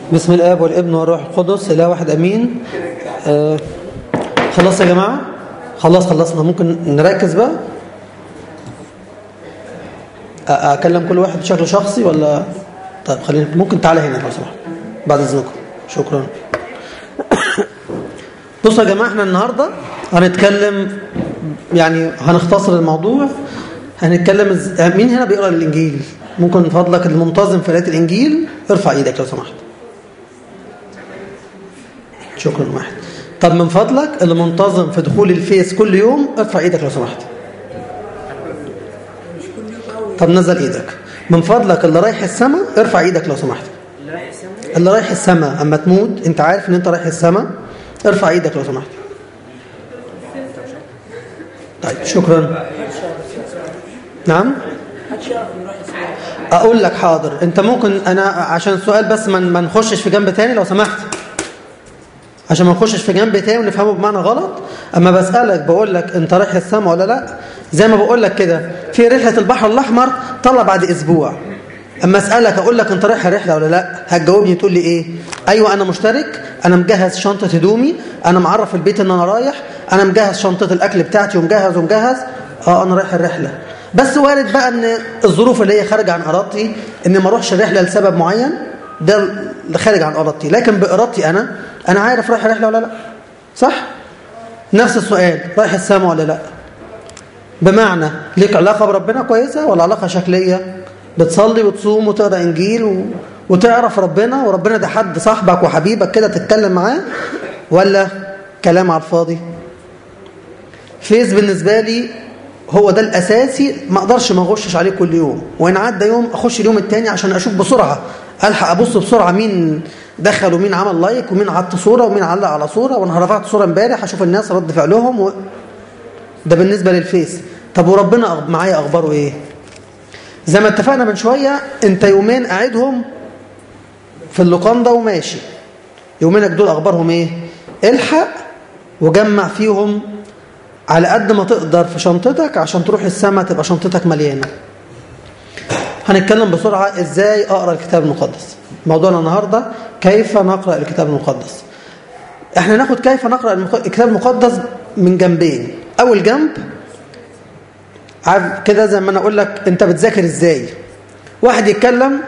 بسم الاب والابن والروح القدس اله واحد امين آه خلاص يا جماعه خلاص خلصنا ممكن نركز بقى أ- اكلم كل واحد بشكل شخصي ولا طيب خلينا ممكن تعالى هنا لو سمحت بعد اذنكم شكرا بصوا يا جماعه احنا النهارده هنتكلم يعني هنختصر الموضوع هنتكلم إز... مين هنا بيقرا الانجيل ممكن من فضلك المنتظم في قراءه الانجيل ارفع ايدك لو سمحت شكرا واحد طب من فضلك اللي منتظم في دخول الفيس كل يوم ارفع ايدك لو سمحت طب نزل ايدك من فضلك اللي رايح السماء ارفع ايدك لو سمحت اللي رايح السماء اما تموت انت عارف ان انت رايح السماء ارفع ايدك لو سمحت طيب شكرا نعم اقول لك حاضر انت ممكن انا عشان السؤال بس ما ما نخشش في جنب تاني لو سمحت عشان ما نخشش في جنب تاني ونفهمه بمعنى غلط اما بسالك بقول لك انت رايح السما ولا لا زي ما بقول لك كده في رحله البحر الاحمر طلع بعد اسبوع اما اسالك اقول لك انت رايح الرحله ولا لا هتجاوبني تقول لي ايه ايوه انا مشترك انا مجهز شنطه هدومي انا معرف البيت ان انا رايح انا مجهز شنطه الاكل بتاعتي ومجهز ومجهز اه انا رايح الرحله بس وارد بقى ان الظروف اللي هي خارجه عن ارادتي ان ما اروحش الرحله لسبب معين ده اللي خارج عن ارادتي لكن بارادتي انا انا عارف رايح الرحله ولا لا صح نفس السؤال رايح السما ولا لا بمعنى ليك علاقه بربنا كويسه ولا علاقه شكليه بتصلي وتصوم وتقرا انجيل و... وتعرف ربنا وربنا ده حد صاحبك وحبيبك كده تتكلم معاه ولا كلام على الفاضي فيس بالنسبه لي هو ده الاساسي ما اقدرش ما اغشش عليه كل يوم وان عدى يوم اخش اليوم الثاني عشان اشوف بسرعه الحق ابص بسرعه مين دخل ومين عمل لايك ومين حط صوره ومين علق على صوره وانا رفعت صوره امبارح اشوف الناس رد فعلهم و... ده بالنسبه للفيس طب وربنا أغ- معايا اخباره ايه زي ما اتفقنا من شويه انت يومين قاعدهم في اللوكاندا وماشي يومينك دول اخبارهم ايه الحق وجمع فيهم على قد ما تقدر في شنطتك عشان تروح السما تبقى شنطتك مليانه هنتكلم بسرعه ازاي اقرا الكتاب المقدس موضوعنا النهارده كيف نقرا الكتاب المقدس احنا ناخد كيف نقرا المق- الكتاب المقدس من جنبين اول جنب عارف كده زي ما انا اقول لك انت بتذاكر ازاي واحد يتكلم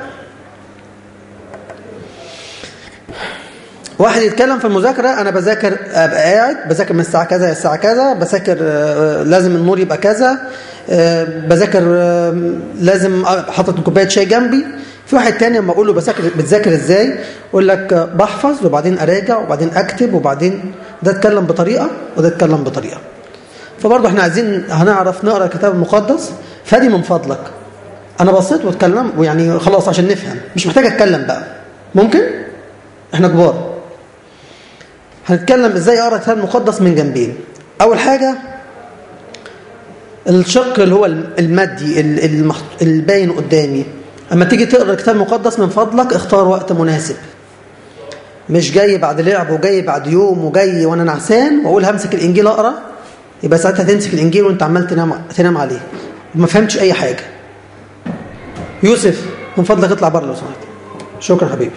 واحد يتكلم في المذاكرة أنا بذاكر أبقى قاعد بذاكر من الساعة كذا للساعة كذا بذاكر آه، لازم النور يبقى كذا آه، بذاكر آه، لازم حاطط كوباية شاي جنبي في واحد تاني لما أقول له بذاكر بتذاكر إزاي يقول لك آه، بحفظ وبعدين أراجع وبعدين أكتب وبعدين ده اتكلم بطريقة وده اتكلم بطريقة فبرضه احنا عايزين هنعرف نقرا الكتاب المقدس فادي من فضلك انا بصيت واتكلم ويعني خلاص عشان نفهم مش محتاج اتكلم بقى ممكن احنا كبار هنتكلم ازاي اقرا الكتاب المقدس من جنبين اول حاجه الشق اللي هو المادي ال- المحط- الباين قدامي اما تيجي تقرا الكتاب المقدس من فضلك اختار وقت مناسب مش جاي بعد لعب وجاي بعد يوم وجاي وانا نعسان واقول همسك الانجيل اقرا يبقى ساعتها تمسك الانجيل وانت عمال تنام تنام عليه وما فهمتش اي حاجه يوسف من فضلك اطلع بره لو سمحت شكرا حبيبي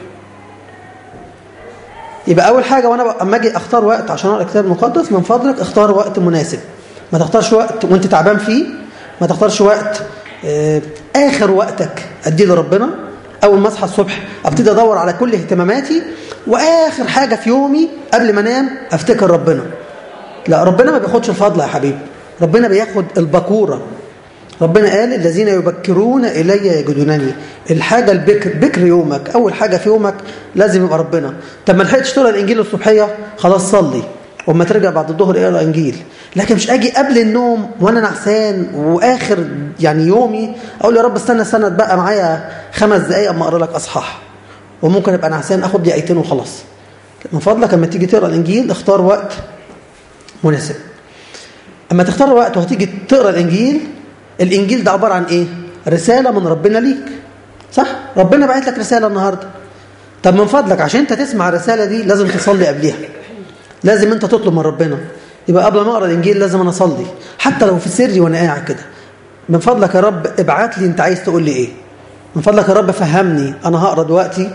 يبقى اول حاجه وانا ب- اما اجي اختار وقت عشان اقرا الكتاب المقدس من فضلك اختار وقت مناسب ما تختارش وقت وانت تعبان فيه ما تختارش وقت آه، اخر وقتك اديه لربنا اول ما اصحى الصبح ابتدي ادور على كل اهتماماتي واخر حاجه في يومي قبل ما انام افتكر ربنا لا ربنا ما بياخدش الفضل يا حبيبي ربنا بياخد البكوره ربنا قال الذين يبكرون الي يجدونني الحاجه البكر بكر يومك اول حاجه في يومك لازم يبقى ربنا طب ما لحقتش تقرا الانجيل الصبحيه خلاص صلي وما ترجع بعد الظهر اقرا انجيل لكن مش اجي قبل النوم وانا نعسان واخر يعني يومي اقول يا رب استنى استنى بقى معايا خمس دقائق اما اقرا لك اصحاح وممكن ابقى نعسان اخد دقيقتين وخلاص من فضلك لما تيجي تقرا الانجيل اختار وقت مناسب اما تختار وقت وهتيجي تقرا الانجيل الانجيل ده عباره عن ايه رساله من ربنا ليك صح ربنا بعت لك رساله النهارده طب من فضلك عشان انت تسمع الرساله دي لازم تصلي قبليها لازم انت تطلب من ربنا يبقى قبل ما اقرا الانجيل لازم انا اصلي حتى لو في سري وانا قاعد كده من فضلك يا رب ابعت لي انت عايز تقول لي ايه من فضلك يا رب فهمني انا هقرا دلوقتي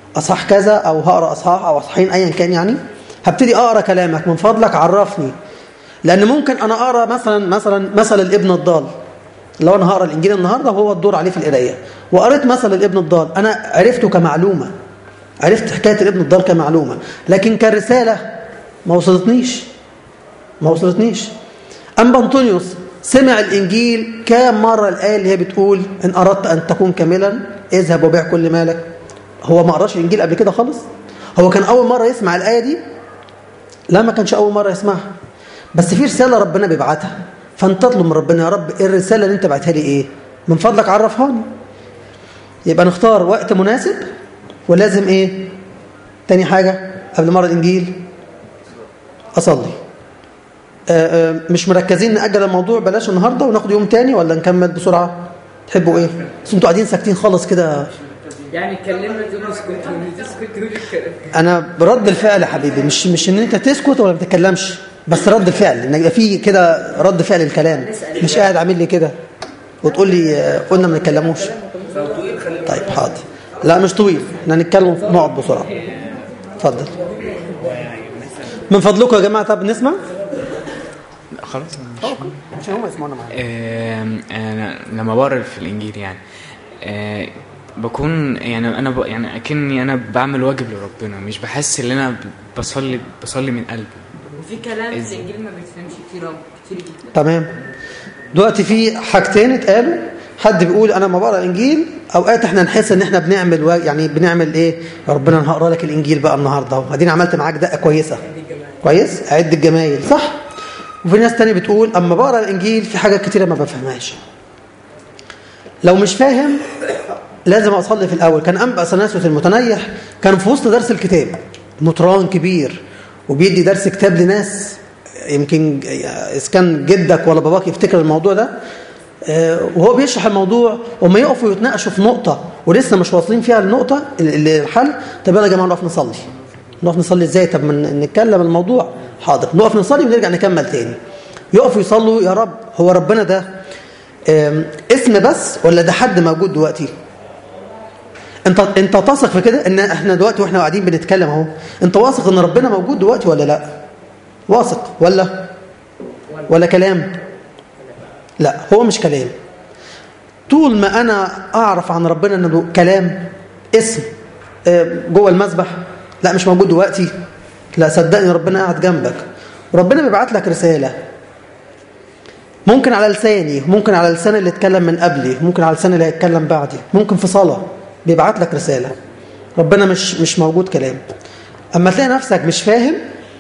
اصحاح كذا او هقرا اصحاح او اصحاحين ايا كان يعني هبتدي اقرا كلامك من فضلك عرفني لان ممكن انا اقرا مثلا مثلا مثل الابن الضال لو انا هقرا الانجيل النهارده وهو الدور عليه في القرايه وقريت مثل الابن الضال انا عرفته كمعلومه عرفت حكايه الابن الضال كمعلومه لكن كرساله ما وصلتنيش ما وصلتنيش اما انطونيوس سمع الانجيل كام مره الايه اللي هي بتقول ان اردت ان تكون كاملا اذهب وبيع كل مالك هو ما قراش الانجيل قبل كده خالص هو كان اول مره يسمع الايه دي لا ما كانش اول مره يسمعها بس في رساله ربنا بيبعتها فانت تطلب من ربنا يا رب الرساله اللي انت بعتها لي ايه من فضلك عرفهاني يبقى نختار وقت مناسب ولازم ايه تاني حاجه قبل مره الانجيل اصلي آآ آآ مش مركزين نأجل الموضوع بلاش النهارده وناخد يوم تاني ولا نكمل بسرعه تحبوا ايه بس انتوا قاعدين ساكتين خالص كده يعني اتكلمنا تقول اسكت تسكت تقول الكلام انا برد الفعل يا حبيبي مش مش ان انت تسكت ولا ما تتكلمش بس رد الفعل ان يبقى في كده رد فعل الكلام مش قاعد عامل لي كده وتقول لي آه، قلنا ما نتكلموش طيب حاضر لا مش طويل احنا هنتكلم نقعد بسرعه اتفضل من فضلكم يا جماعه طب نسمع خلاص مش عشان هم يسمعونا معايا آم، انا لما بقرا في الانجيل يعني آه، بكون يعني انا ب... يعني اكني انا بعمل واجب لربنا مش بحس ان انا بصلي بصلي من قلبي وفي كلام في الانجيل ما بيتفهمش كتير أوي، كتير جدا تمام دلوقتي في حاجتين اتقالوا حد بيقول انا لما بقرا الانجيل اوقات احنا نحس ان احنا بنعمل وا- يعني بنعمل ايه يا ربنا انا هقرا لك الانجيل بقى النهارده وبعدين عملت معاك دقه كويسه كويس اعد الجمايل صح وفي ناس تاني بتقول اما بقرا الانجيل في حاجات كتيره ما بفهمهاش لو مش فاهم لازم اصلي في الاول كان انبا سناسوس المتنيح كان في وسط درس الكتاب مطران كبير وبيدي درس كتاب لناس يمكن اذا كان جدك ولا باباك يفتكر الموضوع ده آه، وهو بيشرح الموضوع وما يقفوا يتناقشوا في نقطه ولسه مش واصلين فيها النقطه الحل طب يلا يا جماعه نقف نصلي نقف نصلي ازاي طب ما نتكلم الموضوع حاضر نقف نصلي ونرجع نكمل تاني يقفوا يصلوا يا رب هو ربنا ده آم، اسم بس ولا ده حد موجود دلوقتي انت انت تثق في كده ان احنا دلوقتي واحنا قاعدين بنتكلم اهو انت واثق ان ربنا موجود دلوقتي ولا لا واثق ولا ولا كلام لا هو مش كلام طول ما انا اعرف عن ربنا انه كلام اسم آه، جوه المسبح لا مش موجود دلوقتي لا صدقني ربنا قاعد جنبك ربنا بيبعت لك رساله ممكن على لساني ممكن على لسان اللي اتكلم من قبلي ممكن على لسان اللي هيتكلم بعدي ممكن في صلاة بيبعت لك رسالة ربنا مش مش موجود كلام اما تلاقي نفسك مش فاهم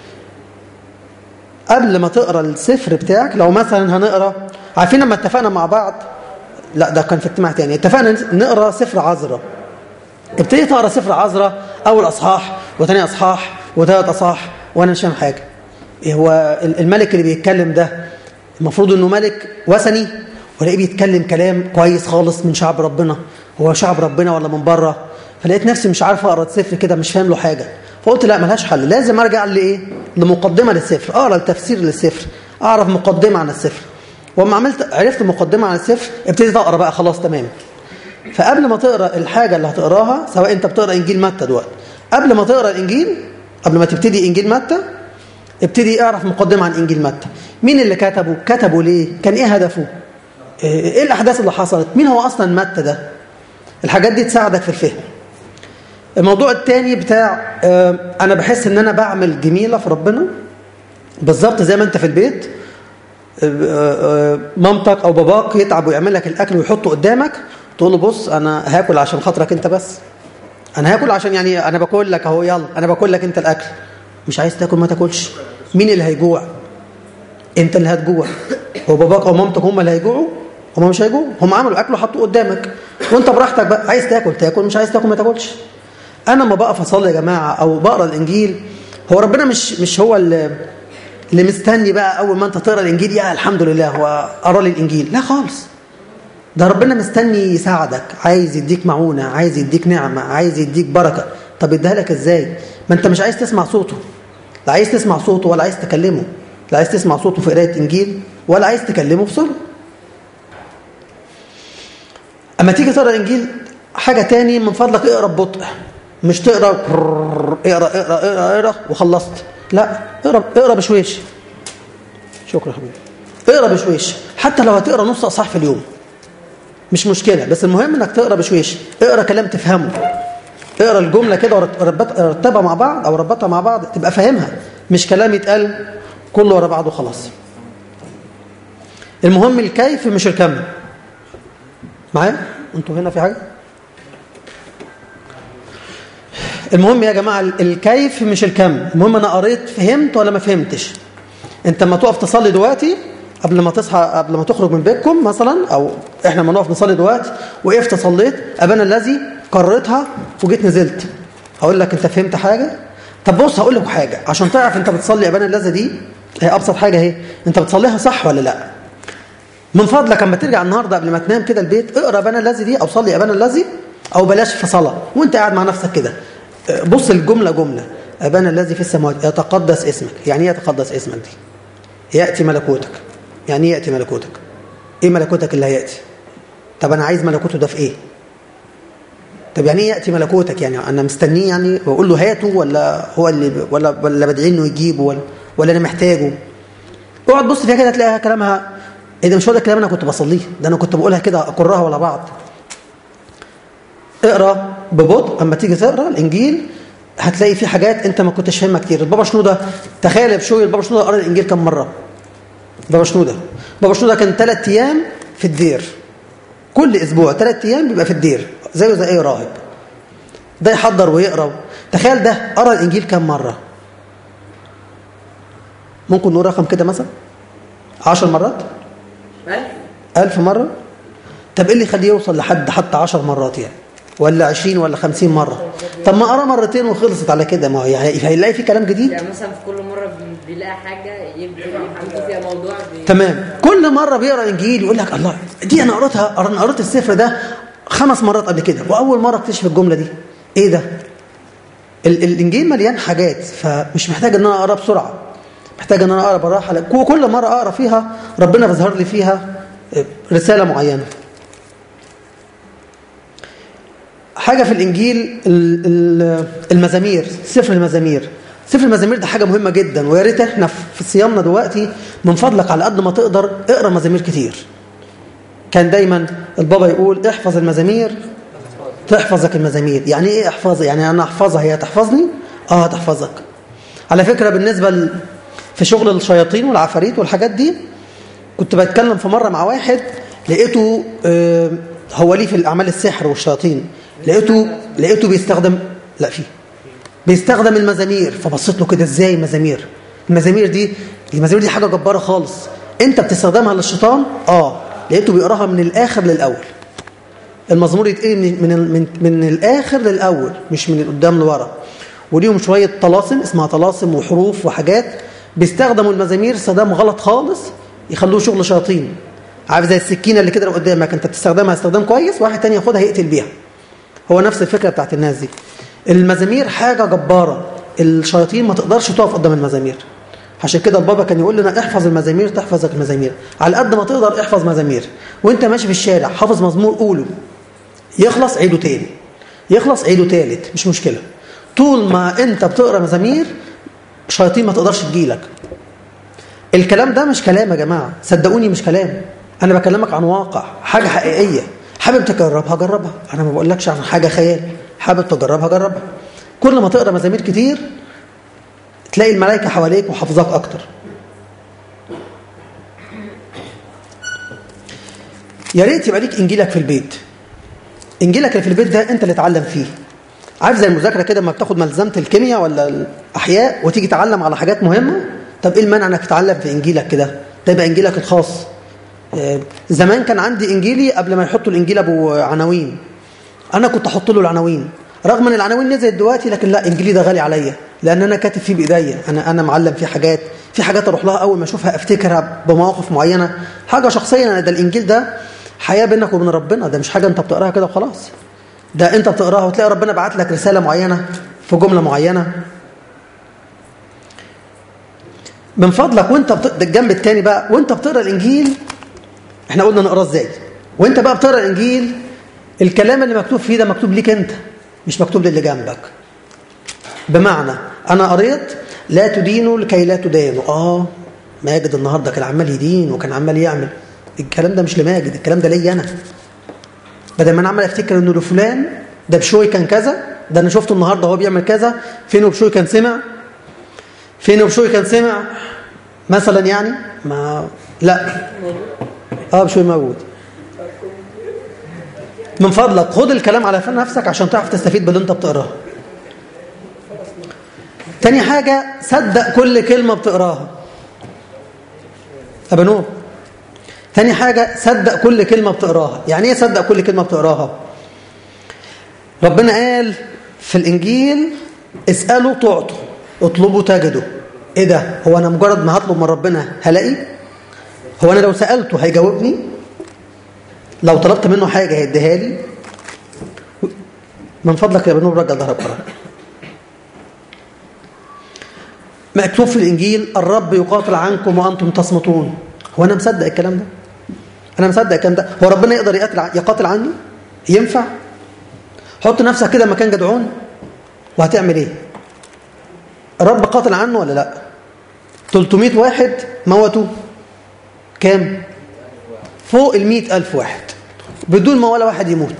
قبل ما تقرا السفر بتاعك لو مثلا هنقرا عارفين لما اتفقنا مع بعض لا ده كان في اجتماع تاني اتفقنا نقرا سفر عذراء ابتدي تقرا سفر عذراء اول اصحاح وثاني اصحاح وثالث اصحاح وانا مش فاهم حاجه إيه هو الملك اللي بيتكلم ده المفروض انه ملك وثني ولاقيه بيتكلم كلام كويس خالص من شعب ربنا هو شعب ربنا ولا من بره فلقيت نفسي مش عارف اقرا السفر كده مش فاهم له حاجه فقلت لا ملهاش حل لازم ارجع لايه لمقدمه للسفر اقرا التفسير للسفر اعرف مقدمه عن السفر واما عملت عرفت مقدمه عن السفر ابتديت اقرا بقى خلاص تمام فقبل ما تقرا الحاجه اللي هتقراها سواء انت بتقرا انجيل متى دلوقتي قبل ما تقرا الانجيل قبل ما تبتدي انجيل متى ابتدي اعرف مقدمه عن انجيل متى مين اللي كتبه كتبه ليه كان ايه هدفه ايه الاحداث اللي حصلت مين هو اصلا متى ده الحاجات دي تساعدك في الفهم الموضوع الثاني بتاع اه انا بحس ان انا بعمل جميله في ربنا بالظبط زي ما انت في البيت اه اه مامتك او باباك يتعب ويعمل لك الاكل ويحطه قدامك تقول له بص انا هاكل عشان خاطرك انت بس انا هاكل عشان يعني انا باكل لك اهو يلا انا باكل لك انت الاكل مش عايز تاكل ما تاكلش مين اللي هيجوع انت اللي هتجوع هو باباك او مامتك هم اللي هيجوعوا هم مش هيجوعوا هم عملوا اكل وحطوه قدامك وانت براحتك بقى عايز تاكل تاكل مش عايز تاكل ما تاكلش انا لما بقف اصلي يا جماعه او بقرا الانجيل هو ربنا مش مش هو اللي اللي مستني بقى اول ما انت تقرا الانجيل يا الحمد لله هو قرا لي الانجيل لا خالص ده ربنا مستني يساعدك عايز يديك معونه عايز يديك نعمه عايز يديك بركه طب اديها لك ازاي ما انت مش عايز تسمع صوته لا عايز تسمع صوته ولا عايز تكلمه لا عايز تسمع صوته في قرايه انجيل ولا عايز تكلمه في صلاه اما تيجي تقرا الانجيل حاجه تاني من فضلك اقرا ببطء مش تقرا اقرا اقرا اقرا, اقرأ وخلصت لا اقرا اقرا بشويش شكرا حبيبي اقرا بشويش حتى لو هتقرا نص اصحاح في اليوم مش مشكله بس المهم انك تقرا بشويش اقرا كلام تفهمه اقرا الجمله كده ورتبها مع بعض او ربطها مع بعض تبقى فاهمها مش كلام يتقال كله ورا بعضه خلاص المهم الكيف مش الكم معايا انتوا هنا في حاجه المهم يا جماعه الكيف مش الكم المهم انا قريت فهمت ولا ما فهمتش انت لما تقف تصلي دلوقتي قبل ما تصحى قبل ما تخرج من بيتكم مثلا او احنا لما نقف نصلي دلوقتي وقفت صليت ابانا الذي قررتها وجيت نزلت اقول لك انت فهمت حاجه طب بص هقول لك حاجه عشان تعرف انت بتصلي ابانا الذي دي هي ابسط حاجه اهي انت بتصليها صح ولا لا من فضلك اما ترجع النهارده قبل ما تنام كده البيت اقرا ابانا الذي دي او صلي ابانا الذي او بلاش في صلاه وانت قاعد مع نفسك كده بص الجمله جمله ابانا الذي في السماوات يتقدس اسمك يعني ايه يتقدس اسمك دي ياتي ملكوتك يعني ايه ياتي ملكوتك ايه ملكوتك اللي هياتي طب انا عايز ملكوته ده في ايه طب يعني ايه ياتي ملكوتك يعني انا مستنيه يعني واقول له هاته ولا هو اللي ولا ولا بدعي انه يجيبه ولا ولا انا محتاجه اقعد بص فيها كده تلاقيها كلامها ايه ده مش هو ده الكلام انا كنت بصليه ده انا كنت بقولها كده اقرها ولا بعض اقرا ببطء اما تيجي تقرا الانجيل هتلاقي في حاجات انت ما كنتش فاهمها كتير البابا شنوده تخيل بشوي البابا شنوده قرا الانجيل كم مره بابا شنوده بابا شنوده كان ثلاث ايام في الدير كل اسبوع ثلاث ايام بيبقى في الدير زيه زي اي راهب ده يحضر ويقرا تخيل ده قرا الانجيل كم مره ممكن نقول رقم كده مثلا عشر مرات ألف ألف مرة طب إيه اللي يخليه يوصل لحد حتى عشر مرات يعني ولا عشرين ولا خمسين مرة طب ما قرا مرتين وخلصت على كده ما هو يعني هيلاقي في كلام جديد يعني مثلا في كل مرة بيلاقي حاجة يبدأ يبدأ فيها موضوع بي... تمام كل مرة بيقرا إنجيل يقول لك الله دي أنا قريتها أنا قريت السفر ده خمس مرات قبل كده وأول مرة اكتشف الجملة دي إيه ده ال الإنجيل مليان حاجات فمش محتاج إن أنا أقرا بسرعة محتاج ان انا اقرا بالراحه وكل مره اقرا فيها ربنا بيظهر لي فيها رساله معينه حاجه في الانجيل المزامير سفر المزامير سفر المزامير ده حاجه مهمه جدا ويا ريت احنا في صيامنا دلوقتي من فضلك على قد ما تقدر اقرا مزامير كتير كان دايما البابا يقول احفظ المزامير تحفظك المزامير يعني ايه احفظ يعني انا احفظها هي تحفظني اه هتحفظك على فكره بالنسبه ل... في شغل الشياطين والعفاريت والحاجات دي كنت بتكلم في مرة مع واحد لقيته آه هو ليه في الأعمال السحر والشياطين لقيته لقيته بيستخدم لا فيه بيستخدم المزامير فبصيت له كده ازاي مزامير المزامير دي المزامير دي حاجة جبارة خالص انت بتستخدمها للشيطان اه لقيته بيقراها من الآخر للأول المزمور يتقري من, من, من, من الآخر للأول مش من قدام لورا وليهم شوية طلاسم اسمها طلاسم وحروف وحاجات بيستخدموا المزامير استخدام غلط خالص يخلوه شغل شياطين عارف زي السكينه اللي كده قدامك انت بتستخدمها استخدام كويس واحد تاني ياخدها يقتل بيها هو نفس الفكره بتاعت الناس دي المزامير حاجه جباره الشياطين ما تقدرش تقف قدام المزامير عشان كده البابا كان يقول لنا احفظ المزامير تحفظك المزامير على قد ما تقدر احفظ مزامير وانت ماشي في الشارع حافظ مزمور قوله يخلص عيده تاني يخلص عيده تالت مش مشكله طول ما انت بتقرا مزامير شياطين ما تقدرش تجيلك الكلام ده مش كلام يا جماعة صدقوني مش كلام أنا بكلمك عن واقع حاجة حقيقية حابب تجربها جربها أنا ما بقولكش عن حاجة خيال حابب تجربها جربها كل ما تقرا مزامير كتير تلاقي الملائكة حواليك وحافظاك أكتر يا ريت يبقى ليك إنجيلك في البيت إنجيلك اللي في البيت ده أنت اللي تعلم فيه عارف زي المذاكره كده لما بتاخد ملزمه الكيمياء ولا الاحياء وتيجي تعلم على حاجات مهمه طب ايه المانع انك تتعلم في انجيلك كده ده يبقى انجيلك الخاص زمان كان عندي انجيلي قبل ما يحطوا الانجيل ابو عناوين انا كنت احط له العناوين رغم ان العناوين نزلت دلوقتي لكن لا انجيلي ده غالي عليا لان انا كاتب فيه بايديا انا انا معلم فيه حاجات في حاجات اروح لها اول ما اشوفها افتكرها بمواقف معينه حاجه شخصيه انا ده الانجيل ده حياه بينك وبين ربنا ده مش حاجه انت بتقراها كده وخلاص ده انت بتقراها وتلاقي ربنا بعت لك رساله معينه في جمله معينه من فضلك وانت بت... الجنب الثاني بقى وانت بتقرا الانجيل احنا قلنا نقراه ازاي وانت بقى بتقرا الانجيل الكلام اللي مكتوب فيه ده مكتوب ليك انت مش مكتوب للي جنبك بمعنى انا قريت لا تدينوا لكي لا تدانوا اه ماجد النهارده كان عمال يدين وكان عمال يعمل الكلام ده مش لماجد الكلام ده ليا انا بدل ما انا عمال افتكر انه لفلان ده بشوي كان كذا ده انا شفته النهارده وهو بيعمل كذا فين وبشوي كان سمع فين وبشوي كان سمع مثلا يعني ما لا اه بشوي موجود من فضلك خد الكلام على فن نفسك عشان تعرف تستفيد باللي انت بتقراه تاني حاجة صدق كل كلمة بتقراها أبا نور تاني حاجة صدق كل كلمة بتقراها يعني ايه صدق كل كلمة بتقراها ربنا قال في الإنجيل اسألوا تعطوا اطلبوا تجدوا ايه ده هو أنا مجرد ما هطلب من ربنا هلاقي هو أنا لو سألته هيجاوبني لو طلبت منه حاجة هيديها لي من فضلك يا بنور رجع ظهرك ورا مكتوب في الإنجيل الرب يقاتل عنكم وأنتم تصمتون هو أنا مصدق الكلام ده أنا مصدق الكلام ده هو ربنا يقدر يقاتل يقاتل عني ينفع حط نفسك كده مكان جدعون وهتعمل ايه الرب قاتل عنه ولا لا 300 واحد موتوا كام فوق ال ألف واحد بدون ما ولا واحد يموت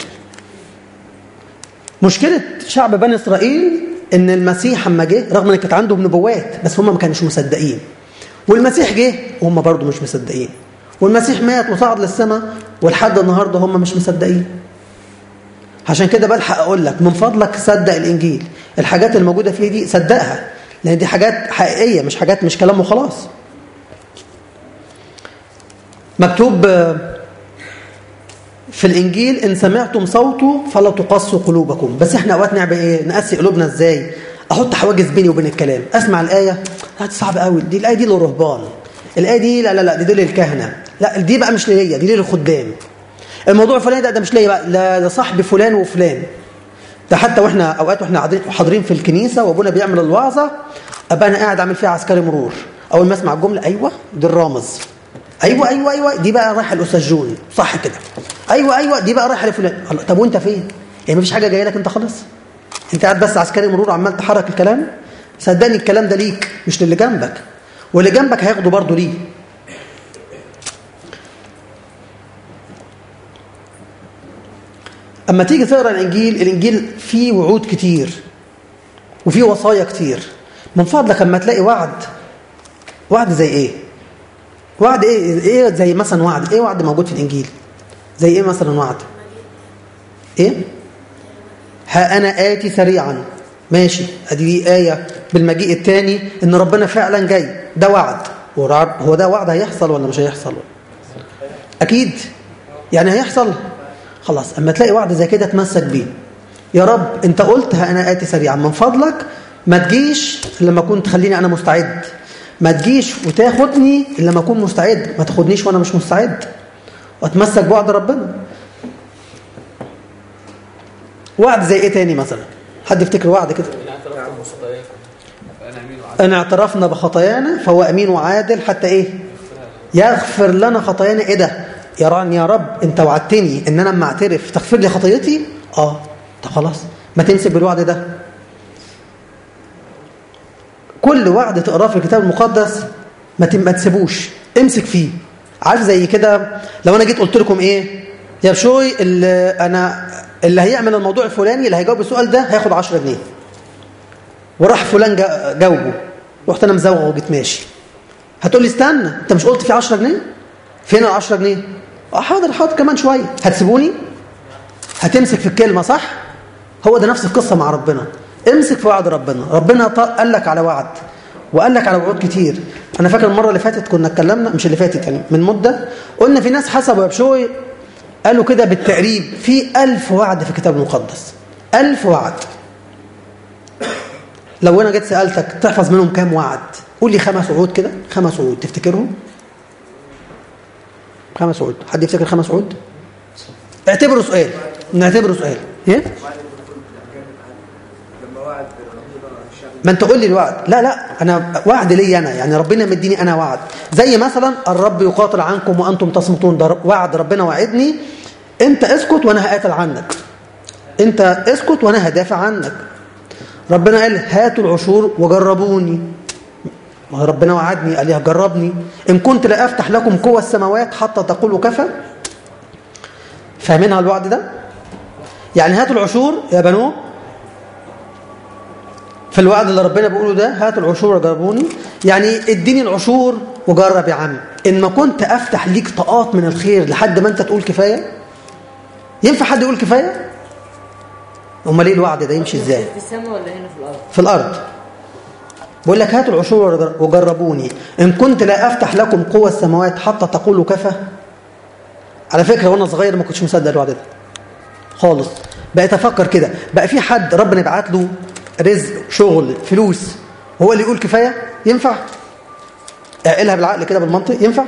مشكلة شعب بني إسرائيل إن المسيح اما جه رغم إن كانت عندهم نبوات بس هم ما كانوش مصدقين والمسيح جه وهم برضه مش مصدقين والمسيح مات وصعد للسماء ولحد النهارده هم مش مصدقين عشان كده بلحق اقول لك من فضلك صدق الانجيل الحاجات الموجوده فيه دي صدقها لان دي حاجات حقيقيه مش حاجات مش كلام وخلاص مكتوب في الانجيل ان سمعتم صوته فلا تقصوا قلوبكم بس احنا اوقات نعمل ايه نقسي قلوبنا ازاي احط حواجز بيني وبين الكلام اسمع الايه لا دي صعبه قوي دي الايه دي للرهبان الايه دي لا لا لا دي, دي للكهنه لا دي بقى مش ليا دي للخدام الموضوع الفلاني ده, ده مش ليا بقى لا ده صاحب فلان وفلان ده حتى واحنا اوقات واحنا حاضرين في الكنيسه وابونا بيعمل الوعظه ابقى انا قاعد اعمل فيها عسكري مرور اول ما اسمع الجمله ايوه دي الرامز ايوه ايوه ايوه دي بقى رايحه الاستاذ جون صح كده ايوه ايوه دي بقى رايحه لفلان طب وانت فين يعني مفيش حاجه جايه لك انت خالص انت قاعد بس عسكري مرور عمال تحرك الكلام صدقني الكلام ده ليك مش للي جنبك واللي جنبك هياخده برضه ليه اما تيجي تقرا الانجيل الانجيل فيه وعود كتير وفيه وصايا كتير من فضلك اما تلاقي وعد وعد زي ايه وعد ايه ايه زي مثلا وعد ايه وعد موجود في الانجيل زي ايه مثلا وعد ايه ها انا اتي سريعا ماشي ادي دي ايه بالمجيء الثاني ان ربنا فعلا جاي ده وعد هو ده وعد هيحصل ولا مش هيحصل اكيد يعني هيحصل خلاص اما تلاقي وعد زي كده تمسك بيه يا رب انت قلت ها انا اتي سريعا من فضلك ما تجيش لما كنت تخليني انا مستعد ما تجيش وتاخدني لما اكون مستعد ما تاخدنيش وانا مش مستعد واتمسك بوعد ربنا وعد زي ايه تاني مثلا حد يفتكر وعد كده ان اعترفنا بخطايانا فهو امين وعادل حتى ايه يغفر لنا خطايانا ايه ده يراني يا رب انت وعدتني ان انا لما اعترف تغفر لي خطيتي اه طب خلاص ما تمسك بالوعد ده كل وعد تقراه في الكتاب المقدس ما ما تسيبوش امسك فيه عارف زي كده لو انا جيت قلت لكم ايه يا بشوي اللي انا اللي هيعمل الموضوع الفلاني اللي هيجاوب السؤال ده هياخد 10 جنيه وراح فلان جاوبه رحت انا مزوغ وجيت ماشي هتقول لي استنى انت مش قلت في 10 جنيه فين ال 10 جنيه اه حاضر حاضر كمان شويه هتسيبوني هتمسك في الكلمه صح هو ده نفس القصه مع ربنا امسك في وعد ربنا ربنا قال لك على وعد وقال لك على وعود كتير انا فاكر المره اللي فاتت كنا اتكلمنا مش اللي فاتت يعني من مده قلنا في ناس حسبوا يا بشوي قالوا كده بالتقريب في ألف وعد في الكتاب المقدس ألف وعد لو انا جيت سالتك تحفظ منهم كام وعد قول لي خمس وعود كده خمس وعود تفتكرهم خمس وعود حد يفتكر خمس وعود اعتبره سؤال نعتبره سؤال ايه ما انت قول لي الوعد لا لا انا وعد لي انا يعني ربنا مديني انا وعد زي مثلا الرب يقاتل عنكم وانتم تصمتون ده وعد ربنا وعدني انت اسكت وانا هقاتل عنك انت اسكت وانا هدافع عنك ربنا قال هاتوا العشور وجربوني ما هو ربنا وعدني قال لي هجربني ان كنت لا افتح لكم قوى السماوات حتى تقولوا كفى فاهمين على الوعد ده يعني هاتوا العشور يا بنو في الوعد اللي ربنا بيقوله ده هاتوا العشور وجربوني يعني اديني العشور وجرب يا عم ان ما كنت افتح ليك طاقات من الخير لحد ما انت تقول كفايه ينفع حد يقول كفايه امال ليه الوعد ده يمشي ازاي في السماء ولا هنا في الارض في الارض بقول لك هاتوا العشور وجربوني ان كنت لا افتح لكم قوى السماوات حتى تقولوا كفى على فكره وانا صغير ما كنتش مصدق الوعد ده خالص بقيت افكر كده بقى في حد ربنا يبعت له رزق شغل فلوس هو اللي يقول كفايه ينفع اعقلها بالعقل كده بالمنطق ينفع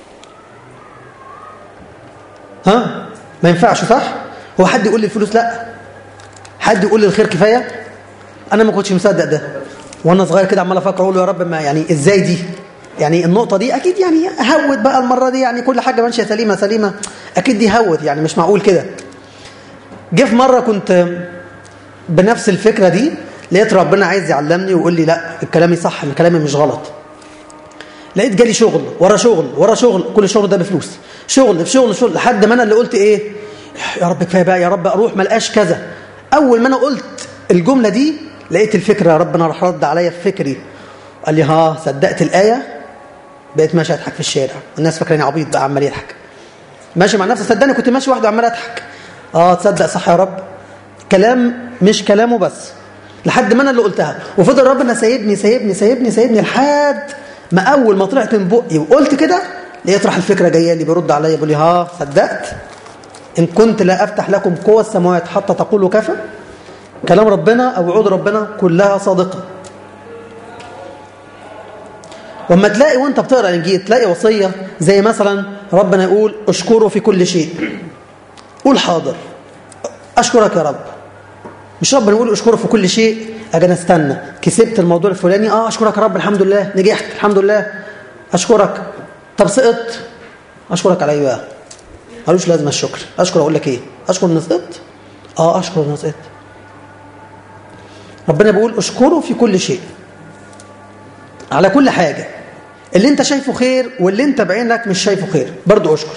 ها ما ينفعش صح هو حد يقول لي الفلوس لا حد يقول لي الخير كفايه انا ما كنتش مصدق ده وانا صغير كده عمال افكر اقول يا رب ما يعني ازاي دي يعني النقطه دي اكيد يعني هوت بقى المره دي يعني كل حاجه ماشيه سليمه سليمه اكيد دي هوت يعني مش معقول كده جه في مره كنت بنفس الفكره دي لقيت ربنا عايز يعلمني ويقول لي لا الكلامي صح كلامي مش غلط لقيت جالي شغل ورا شغل ورا شغل كل الشغل ده بفلوس شغل في شغل شغل لحد ما انا اللي قلت ايه يا رب كفايه بقى يا رب اروح ما لقاش كذا اول ما انا قلت الجمله دي لقيت الفكره ربنا راح رد عليا في فكري قال لي ها صدقت الايه بقيت ماشي اضحك في الشارع الناس فاكراني عبيط بقى عمال يضحك ماشي مع نفسي صدقني كنت ماشي وحده عمال اضحك اه تصدق صح يا رب كلام مش كلامه بس لحد ما انا اللي قلتها وفضل ربنا سايبني سايبني سايبني سايبني لحد ما اول ما طلعت من بقي وقلت كده لقيت راح الفكره جايه لي بيرد عليا بيقول لي ها صدقت ان كنت لا افتح لكم قوى السماوات حتى تقولوا كفى كلام ربنا او وعود ربنا كلها صادقه وما تلاقي وانت بتقرا الانجيل تلاقي وصيه زي مثلا ربنا يقول اشكره في كل شيء قول حاضر اشكرك يا رب مش ربنا يقول اشكره في كل شيء اجي انا استنى كسبت الموضوع الفلاني اه اشكرك يا رب الحمد لله نجحت الحمد لله اشكرك طب سقطت اشكرك على ايه بقى ملوش لازمه الشكر اشكر اقول لك ايه اشكر اني سقطت اه اشكر اني سقطت ربنا بيقول اشكره في كل شيء على كل حاجه اللي انت شايفه خير واللي انت بعينك مش شايفه خير برضو اشكر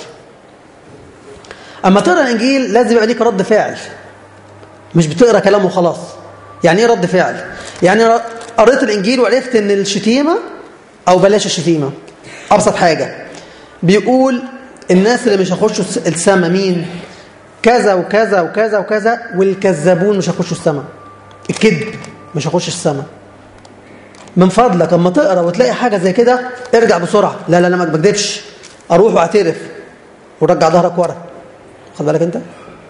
اما تقرا الانجيل لازم يبقى ليك رد فعل مش بتقرا كلامه خلاص يعني ايه رد فعل يعني قريت الانجيل وعرفت ان الشتيمه او بلاش الشتيمه ابسط حاجه بيقول الناس اللي مش هيخشوا السما مين كذا وكذا وكذا وكذا والكذابون مش هيخشوا السما الكذب مش هيخش السما من فضلك اما تقرا وتلاقي حاجه زي كده ارجع بسرعه لا لا لا ما بكذبش اروح واعترف ورجع ظهرك ورا خد بالك انت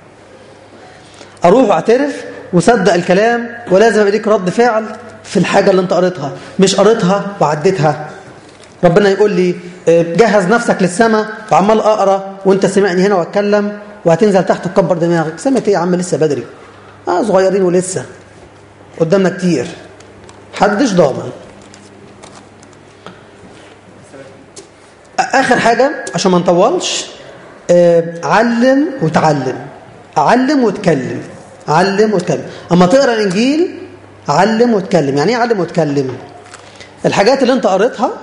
اروح واعترف وصدق الكلام ولازم يبقى ليك رد فعل في الحاجه اللي انت قريتها مش قريتها وعديتها ربنا يقول لي جهز نفسك للسماء وعمال اقرا وانت سمعني هنا واتكلم وهتنزل تحت تكبر دماغك سمعت ايه يا عم لسه بدري اه صغيرين ولسه قدامنا كتير حدش ضامن اخر حاجه عشان ما نطولش علم وتعلم علم وتكلم علم وتكلم اما تقرا الانجيل علم وتكلم يعني ايه علم وتكلم الحاجات اللي انت قريتها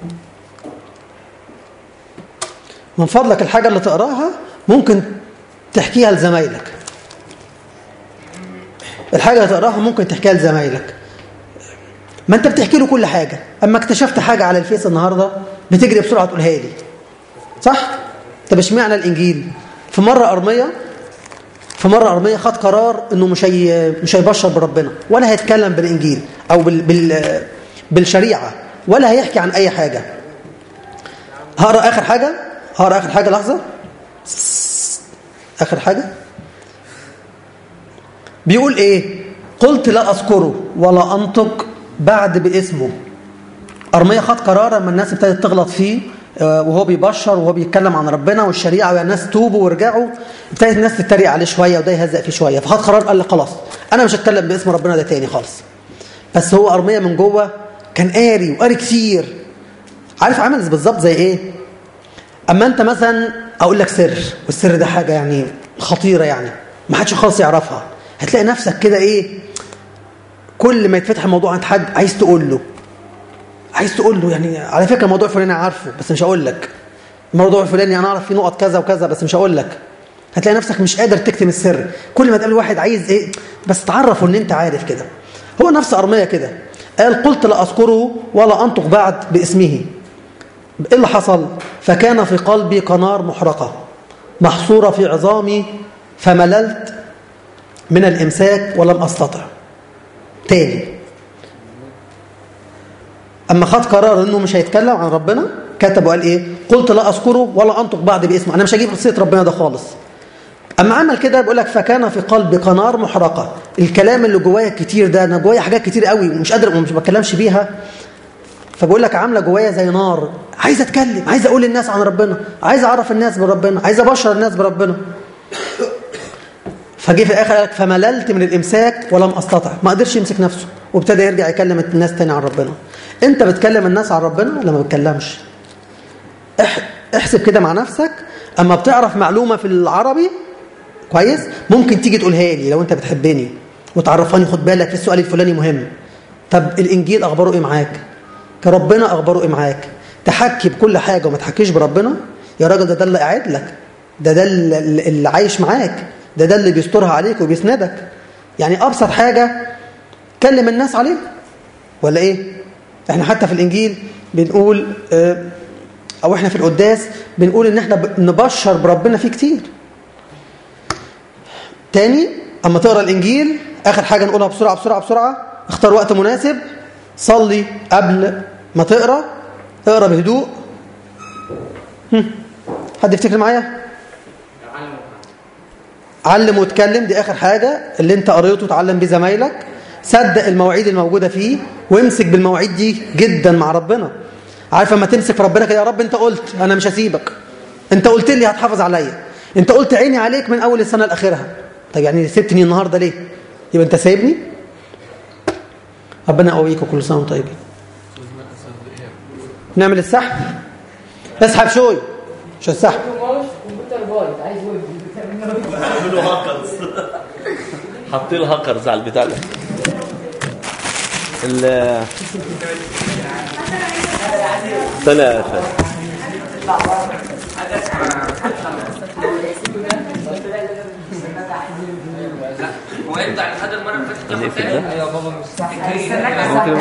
من فضلك الحاجه اللي تقراها ممكن تحكيها لزمايلك الحاجه اللي تقراها ممكن تحكيها لزمايلك ما انت بتحكي له كل حاجه اما اكتشفت حاجه على الفيس النهارده بتجري بسرعه تقولها لي صح طب اشمعنى الانجيل في مره ارميه في مره ارميه خد قرار انه مش هي مش هيبشر بربنا ولا هيتكلم بالانجيل او بال بال بالشريعه ولا هيحكي عن اي حاجه هقرا اخر حاجه هقرا اخر حاجه لحظه اخر حاجه بيقول ايه قلت لا اذكره ولا انطق بعد باسمه ارميه خد قرار اما الناس ابتدت تغلط فيه وهو بيبشر وهو بيتكلم عن ربنا والشريعه ويا الناس توبوا وارجعوا ابتدت الناس تتريق عليه شويه وده يهزق فيه شويه فخد قرار قال لي خلاص انا مش هتكلم باسم ربنا ده تاني خالص بس هو ارميه من جوه كان قاري وقاري كتير عارف عامل بالظبط زي ايه اما انت مثلا اقول لك سر والسر ده حاجه يعني خطيره يعني ما حدش خالص يعرفها هتلاقي نفسك كده ايه كل ما يتفتح الموضوع عند حد عايز تقول له عايز تقول له يعني على فكره الموضوع الفلاني عارفه بس مش هقول لك الموضوع الفلاني انا اعرف فيه نقط كذا وكذا بس مش هقول لك هتلاقي نفسك مش قادر تكتم السر كل ما تقابل واحد عايز ايه بس تعرفه ان انت عارف كده هو نفس ارميه كده قال قلت لا اذكره ولا انطق بعد باسمه ايه اللي حصل فكان في قلبي قنار محرقه محصوره في عظامي فمللت من الامساك ولم استطع تاني اما خد قرار انه مش هيتكلم عن ربنا كتب وقال ايه قلت لا اذكره ولا انطق بعد باسمه انا مش هجيب سيره ربنا ده خالص اما عمل كده بيقول لك فكان في قلبي قنار محرقه الكلام اللي جوايا كتير ده انا جوايا حاجات كتير قوي ومش قادر ومش بتكلمش بيها فبقول لك عامله جوايا زي نار عايز اتكلم عايز اقول للناس عن ربنا عايز اعرف الناس بربنا عايز ابشر الناس بربنا فجه في الاخر قال لك فمللت من الامساك ولم استطع ما قدرش يمسك نفسه وابتدى يرجع يكلم الناس تاني عن ربنا انت بتكلم الناس عن ربنا ولا ما بتكلمش اح- احسب كده مع نفسك اما بتعرف معلومه في العربي كويس ممكن تيجي تقولها لي لو انت بتحبني وتعرفاني خد بالك في السؤال الفلاني مهم طب الانجيل اخباره ايه معاك كربنا اخباره ايه معاك تحكي بكل حاجه وما تحكيش بربنا يا راجل ده ده اللي قاعد لك ده ده اللي اللي عايش معاك ده ده اللي بيسترها عليك وبيسندك يعني ابسط حاجه كلم الناس عليه ولا ايه احنا حتى في الانجيل بنقول اه، او احنا في القداس بنقول ان احنا ب- نبشر بربنا فيه كتير تاني اما تقرا الانجيل اخر حاجه نقولها بسرعه بسرعه بسرعه اختار وقت مناسب صلي قبل ما تقرا اقرا بهدوء هم. حد يفتكر معايا علم واتكلم دي اخر حاجه اللي انت قريته اتعلم بيه زمايلك صدق المواعيد الموجوده فيه وامسك بالمواعيد دي جدا مع ربنا عارف لما تمسك في ربنا كده يا رب انت قلت انا مش هسيبك انت قلت لي هتحافظ عليا انت قلت عيني عليك من اول السنه لاخرها طب يعني سبتني النهارده ليه يبقى انت سايبني ربنا يقويك وكل سنه وانتم طيبين نعمل السحب اسحب شوي مش السحب ماوس كمبيوتر بايظ عايز ويب عملوا هاكرز حاطين هاكرز على البتاع ده ال استنى يا فندم هو انت على هذا المره اللي فاتت هنقفل ده يا بابا مش صح